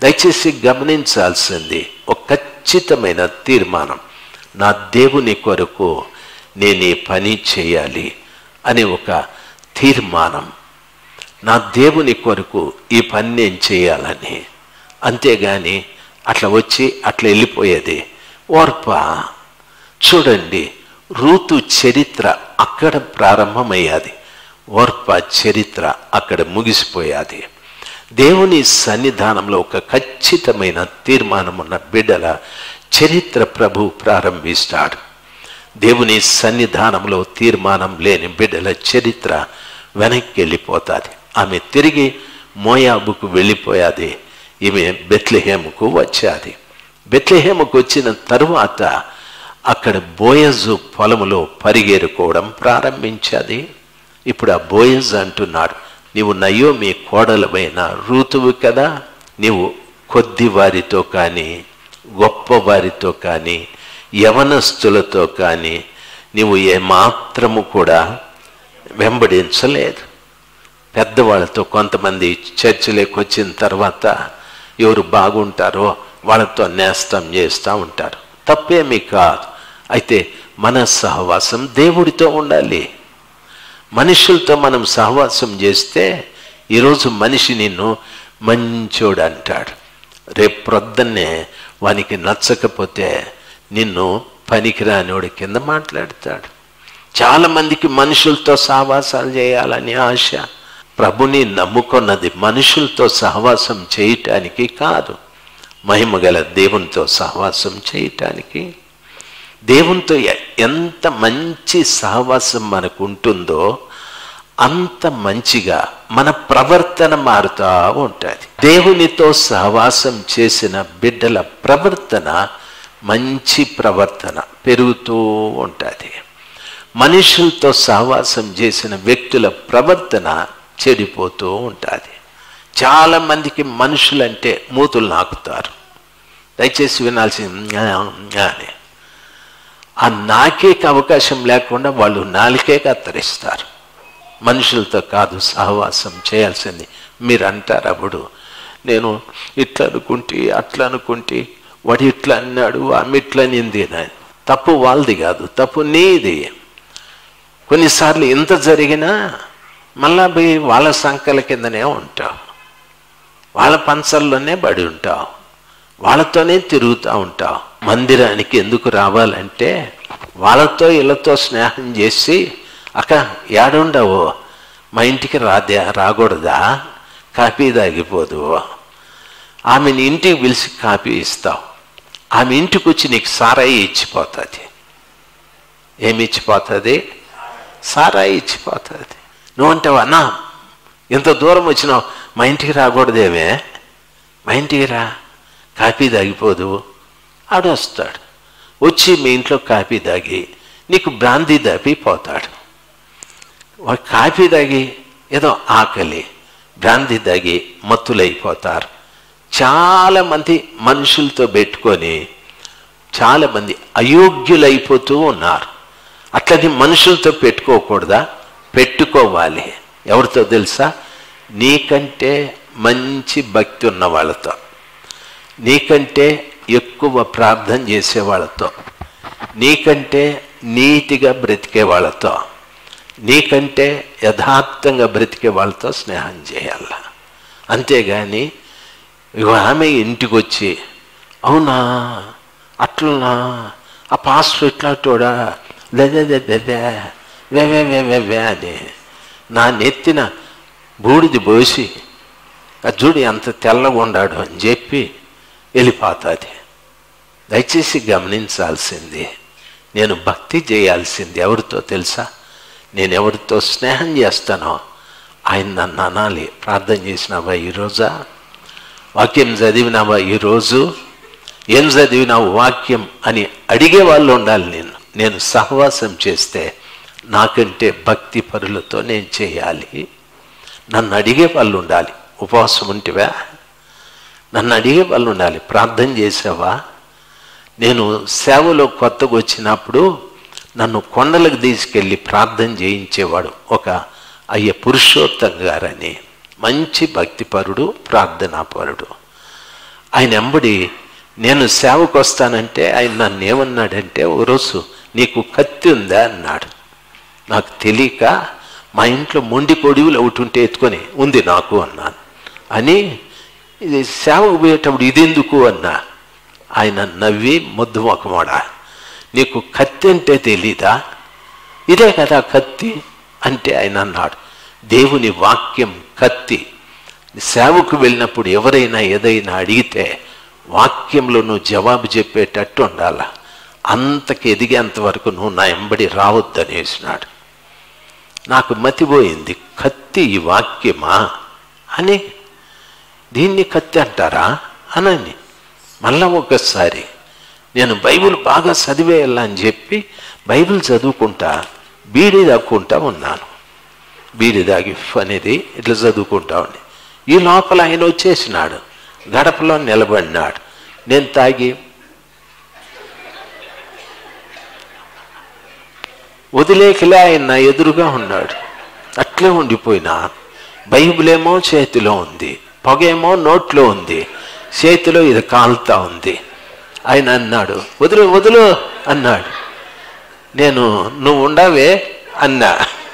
దయచేసి గమనించాల్సింది ఒక ఖచ్చితమైన తీర్మానం నా దేవుని కొరకు నేను ఈ పని చేయాలి అని ఒక తీర్మానం నా దేవుని కొరకు ఈ పని నేను చేయాలని అంతేగాని అట్లా వచ్చి అట్లా వెళ్ళిపోయేది ఓర్ప చూడండి రూతు చరిత్ర అక్కడ ప్రారంభమయ్యాది ఓర్ప చరిత్ర అక్కడ ముగిసిపోయాది దేవుని సన్నిధానంలో ఒక ఖచ్చితమైన తీర్మానం ఉన్న బిడ్డల చరిత్ర ప్రభు ప్రారంభిస్తాడు దేవుని సన్నిధానంలో తీర్మానం లేని బిడ్డల చరిత్ర వెనక్కి వెళ్ళిపోతుంది ఆమె తిరిగి మోయాబుకు వెళ్ళిపోయాది ఈమె బెత్లెహేముకు వచ్చాది బెత్లెహేముకు వచ్చిన తరువాత అక్కడ బోయజు పొలములో పరిగెరుకోవడం ప్రారంభించాది ఇప్పుడు ఆ బోయజ్ అంటున్నాడు నీవు నయ్యో మీ కోడలమైన రూతువు కదా నీవు కొద్ది వారితో కానీ గొప్ప వారితో కానీ యవనస్తులతో కానీ నీవు ఏమాత్రము కూడా వెంబడించలేదు పెద్దవాళ్ళతో కొంతమంది చర్చిలోకి వచ్చిన తర్వాత ఎవరు బాగుంటారో వాళ్ళతో నేస్తం చేస్తూ ఉంటారు తప్పేమీ కాదు అయితే మన సహవాసం దేవుడితో ఉండాలి మనుషులతో మనం సహవాసం చేస్తే ఈరోజు మనిషి నిన్ను మంచోడు అంటాడు రేపు ప్రొద్దున్నే వానికి నచ్చకపోతే నిన్ను పనికిరానివాడి కింద మాట్లాడతాడు చాలా మందికి మనుషులతో సహవాసాలు చేయాలని ఆశ ప్రభుని నమ్ముకున్నది మనుషులతో సహవాసం చేయటానికి కాదు మహిమగల దేవునితో సహవాసం చేయటానికి దేవునితో ఎ- ఎంత మంచి సహవాసం మనకు ఉంటుందో అంత మంచిగా మన ప్రవర్తన మారుతూ ఉంటుంది దేవునితో సహవాసం చేసిన బిడ్డల ప్రవర్తన మంచి ప్రవర్తన పెరుగుతూ ఉంటుంది మనుషులతో సహవాసం చేసిన వ్యక్తుల ప్రవర్తన చెడిపోతూ ఉంటుంది చాలా మందికి మనుషులంటే మూతులు నాకుతారు దయచేసి వినాల్సింది అని ఆ నాకేకి అవకాశం లేకుండా వాళ్ళు నాలుకే కత్తరిస్తారు మనుషులతో కాదు సహవాసం చేయాల్సింది మీరు అంటారు అప్పుడు నేను ఇట్లా అనుకుంటే అట్లా అనుకుంటే వాడు ఇట్లా అన్నాడు ఆమె ఇట్లా నింది అని తప్పు వాళ్ళది కాదు తప్పు నీది కొన్నిసార్లు ఇంత జరిగినా మళ్ళా పోయి వాళ్ళ సంకల కిందనే ఉంటావు వాళ్ళ పంచల్లోనే పడి ఉంటావు వాళ్ళతోనే తిరుగుతూ ఉంటావు మందిరానికి ఎందుకు రావాలంటే వాళ్ళతో ఇళ్ళతో స్నేహం చేసి అక్క ఏడుండవు మా ఇంటికి రాదే రాకూడదా కాపీ తాగిపోదు ఆమెని ఇంటికి పిలిచి కాపీ ఇస్తావు ఆమె ఇంటికి వచ్చి నీకు సారాయి ఇచ్చిపోతుంది ఏమి ఇచ్చిపోతుంది సారాయి ఇచ్చిపోతుంది నువ్వు అంటావు అన్నా ఇంత దూరం వచ్చినావు మా ఇంటికి రాకూడదేమే మా ఇంటికి రా కాపీ తాగిపోదు ఆడు వస్తాడు వచ్చి మీ ఇంట్లో కాపీ తాగి నీకు బ్రాందీ దాపి పోతాడు వాడు కాఫీ తాగి ఏదో ఆకలి బ్రాంతి తాగి మత్తులైపోతారు చాలా మంది మనుషులతో పెట్టుకొని చాలా మంది అయోగ్యులైపోతూ ఉన్నారు అట్లని మనుషులతో పెట్టుకోకూడదా పెట్టుకోవాలి ఎవరితో తెలుసా నీకంటే మంచి భక్తి ఉన్న వాళ్ళతో నీకంటే ఎక్కువ ప్రార్థన చేసే వాళ్ళతో నీకంటే నీతిగా బ్రతికే వాళ్ళతో నీకంటే యథార్థంగా బ్రతికే వాళ్ళతో స్నేహం చేయాల అంతేగాని ఇగో ఆమె ఇంటికి వచ్చి అవునా అట్లనా ఆ పాస్టర్ ఇట్లాంటోడా లేదే వే వే వే వే వే అని నా నెత్తిన బూడిది పోసి ఆ చూడు ఎంత తెల్లగా ఉండాడు అని చెప్పి వెళ్ళిపోతుంది దయచేసి గమనించాల్సింది నేను భక్తి చేయాల్సింది ఎవరితో తెలుసా నేను ఎవరితో స్నేహం చేస్తానో ఆయన నన్ను అనాలి ప్రార్థన చేసినావా ఈరోజా వాక్యం చదివినావా ఈరోజు ఏం చదివినావు వాక్యం అని అడిగే వాళ్ళు ఉండాలి నేను నేను సహవాసం చేస్తే నాకంటే భక్తి పరులతో నేను చేయాలి నన్ను అడిగే వాళ్ళు ఉండాలి ఉపవాసం ఉంటివా నన్ను అడిగే వాళ్ళు ఉండాలి ప్రార్థన చేసావా నేను సేవలో కొత్తగా వచ్చినప్పుడు నన్ను కొండలకు తీసుకెళ్ళి ప్రార్థన చేయించేవాడు ఒక అయ్య పురుషోత్తం గారని మంచి భక్తిపరుడు ప్రార్థనాపరుడు ఆయన ఎంబడి నేను సేవకు వస్తానంటే ఆయన నన్ను ఏమన్నాడంటే ఓ రోజు నీకు కత్తి ఉందా అన్నాడు నాకు తెలియక మా ఇంట్లో మొండి కొడివులు ఒకటి ఉంటే ఎత్తుకొని ఉంది నాకు అన్నాను అని ఇది సేవకు పోయేటప్పుడు ఇదెందుకు అన్నా ఆయన నవ్వి ముద్దు మొక్కమాడా నీకు కత్తి అంటే తెలీదా ఇదే కదా కత్తి అంటే ఆయన అన్నాడు దేవుని వాక్యం కత్తి సేవకు వెళ్ళినప్పుడు ఎవరైనా ఏదైనా అడిగితే వాక్యంలో నువ్వు జవాబు చెప్పేటట్టు ఉండాల అంతకి ఎదిగేంత వరకు నువ్వు నా ఎంబడి రావద్దనేసినాడు నాకు మతిపోయింది కత్తి ఈ వాక్యమా అని దీన్ని కత్తి అంటారా అనని మళ్ళా ఒకసారి నేను బైబిల్ బాగా చదివేయాలని చెప్పి బైబిల్ చదువుకుంటా బీడీ దాక్కుంటా ఉన్నాను బీడి దాగి అనేది ఇట్లా చదువుకుంటా ఉండి ఈ లోపల ఆయన వచ్చేసినాడు గడపలో నిలబడినాడు నేను తాగి వదిలేకలే ఆయన నా ఎదురుగా ఉన్నాడు అట్లే ఉండిపోయినా బైబిల్ ఏమో చేతిలో ఉంది పొగేమో నోట్లో ఉంది చేతిలో ఇది కాలుతా ఉంది ఆయన అన్నాడు వదులు వదులు అన్నాడు నేను నువ్వు ఉండవే అన్నా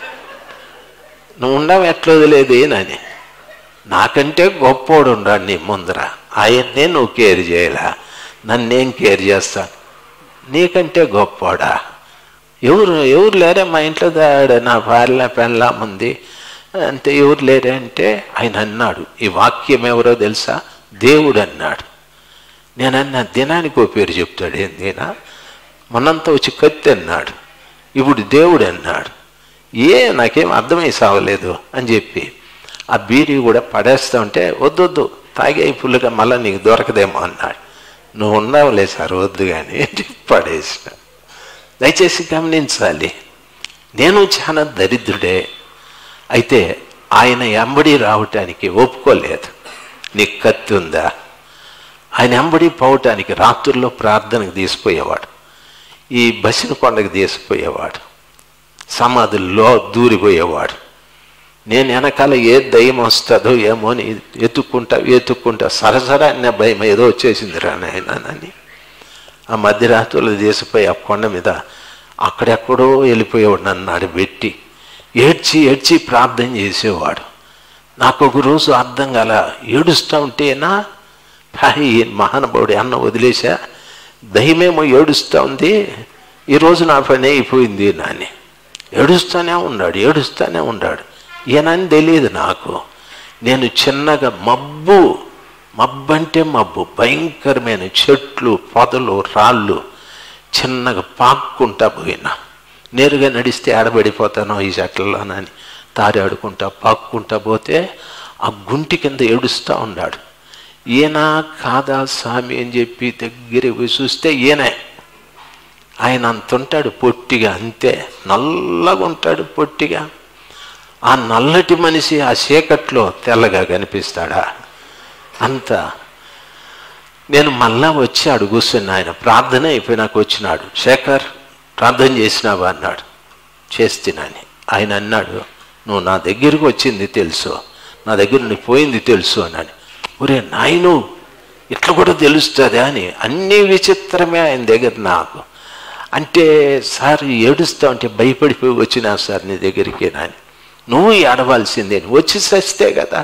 నువ్వు ఉండవు ఎట్లా వదిలేది నని నాకంటే గొప్పోడు ఉండాడు నీ ముందర ఆయన్నే నువ్వు కేర్ చేయలా నన్నేం కేర్ చేస్తాను నీకంటే గొప్పోడా ఎవరు ఎవరు లేరే మా ఇంట్లో దాడ నా భార్య పెళ్ళా ఉంది అంతే ఎవరు లేరే అంటే ఆయన అన్నాడు ఈ వాక్యం ఎవరో తెలుసా దేవుడు అన్నాడు నేనన్నా దినానికి ఓ పేరు చెప్తాడు ఏందినా మొన్నంతా వచ్చి కత్తి అన్నాడు ఇప్పుడు దేవుడు అన్నాడు ఏ నాకేం అర్థమై సావలేదు అని చెప్పి ఆ బీడీ కూడా పడేస్తా ఉంటే వద్దొద్దు తాగే ఫుల్గా మళ్ళీ నీకు దొరకదేమో అన్నాడు నువ్వు ఉన్నావులే సార్ వద్దు కానీ పడేసిన దయచేసి గమనించాలి నేను చాలా దరిద్రుడే అయితే ఆయన ఎంబడి రావటానికి ఒప్పుకోలేదు నీకు కత్తి ఉందా ఆయన ఎంబడి పోవటానికి రాత్రుల్లో ప్రార్థనకు తీసిపోయేవాడు ఈ బసిన కొండకు తీసిపోయేవాడు సమాధుల్లో దూరిపోయేవాడు నేను వెనకాల ఏ దయ్యం వస్తుందో ఏమో అని ఎత్తుక్కుంటా ఎత్తుక్కుంటా సరసరా అన్న భయం ఏదో వచ్చేసింది రా నాయనని ఆ మధ్యరాత్రులు తీసిపోయి ఆ కొండ మీద అక్కడెక్కడో వెళ్ళిపోయేవాడు నన్ను ఆడబెట్టి ఏడ్చి ఏడ్చి ప్రార్థన చేసేవాడు నాకు ఒక రోజు అర్థం కాల ఏడుస్తూ ఉంటేనా ఈ మహానుభావుడు అన్న వదిలేసా దయ్యమేమో ఏడుస్తూ ఉంది ఈరోజు నా పని అయిపోయింది నాని ఏడుస్తూనే ఉన్నాడు ఏడుస్తూనే ఉన్నాడు ఈయనని తెలియదు నాకు నేను చిన్నగా మబ్బు మబ్బు అంటే మబ్బు భయంకరమైన చెట్లు పొదలు రాళ్ళు చిన్నగా పాక్కుంటా పోయినా నేరుగా నడిస్తే ఆడబడిపోతాను ఈ చెట్లలోనని తారి ఆడుకుంటా పాక్కుంటా పోతే ఆ గుంటి కింద ఏడుస్తూ ఉన్నాడు ఈయన కాదా స్వామి అని చెప్పి దగ్గర పోయి చూస్తే ఈయనే ఆయన అంత ఉంటాడు పొట్టిగా అంతే నల్లగా ఉంటాడు పొట్టిగా ఆ నల్లటి మనిషి ఆ చీకట్లో తెల్లగా కనిపిస్తాడా అంత నేను మళ్ళా వచ్చి అడుగుస్తున్నా ఆయన ప్రార్థన అయిపోయినాక వచ్చినాడు శేఖర్ ప్రార్థన చేసినావా అన్నాడు చేస్తున్నాని ఆయన అన్నాడు నువ్వు నా దగ్గరికి వచ్చింది తెలుసు నా దగ్గర నువ్వు పోయింది తెలుసు అన్నాడు ఒరే నాయను ఇట్లా కూడా తెలుస్తుంది అని అన్ని విచిత్రమే ఆయన దగ్గర నాకు అంటే సార్ ఏడుస్తా ఉంటే భయపడిపోయి వచ్చినా సార్ నీ దగ్గరికి నాని నువ్వు ఏడవలసిందే వచ్చి సస్తే కదా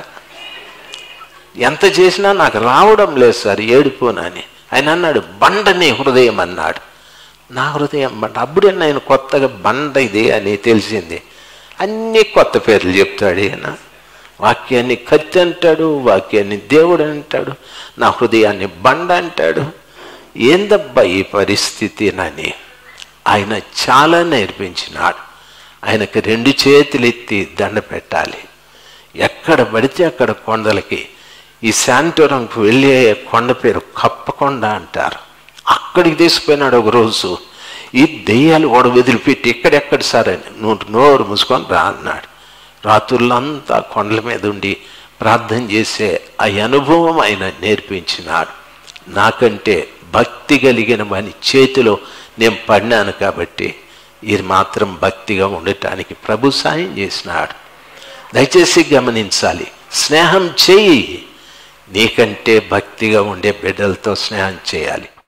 ఎంత చేసినా నాకు రావడం లేదు సార్ ఏడిపోనని ఆయన అన్నాడు బండని హృదయం అన్నాడు నా హృదయం బండ అప్పుడే నేను కొత్తగా బండ ఇది అని తెలిసింది అన్ని కొత్త పేర్లు చెప్తాడు ఈయన వాక్యాన్ని కత్తి అంటాడు వాక్యాన్ని దేవుడు అంటాడు నా హృదయాన్ని బండ అంటాడు ఏందబ్బా ఈ పరిస్థితి నని ఆయన చాలా నేర్పించినాడు ఆయనకి రెండు చేతులు ఎత్తి దండ పెట్టాలి ఎక్కడ పడితే అక్కడ కొండలకి ఈ శాంటోరంకు వెళ్ళే కొండ పేరు కప్పకొండ అంటారు అక్కడికి తీసుకుపోయినాడు ఒక రోజు ఈ దెయ్యాలు ఓడ వదిలిపెట్టి ఎక్కడెక్కడ సార్ అని నువ్వు నోరు మూసుకొని రా అన్నాడు రాత్రులంతా కొండల మీద ఉండి ప్రార్థన చేసే ఆ అనుభవం ఆయన నేర్పించినాడు నాకంటే భక్తి కలిగిన వాని చేతిలో నేను పడినాను కాబట్టి ఇది మాత్రం భక్తిగా ఉండటానికి ప్రభు సాయం చేసినాడు దయచేసి గమనించాలి స్నేహం చెయ్యి నీకంటే భక్తిగా ఉండే బిడ్డలతో స్నేహం చేయాలి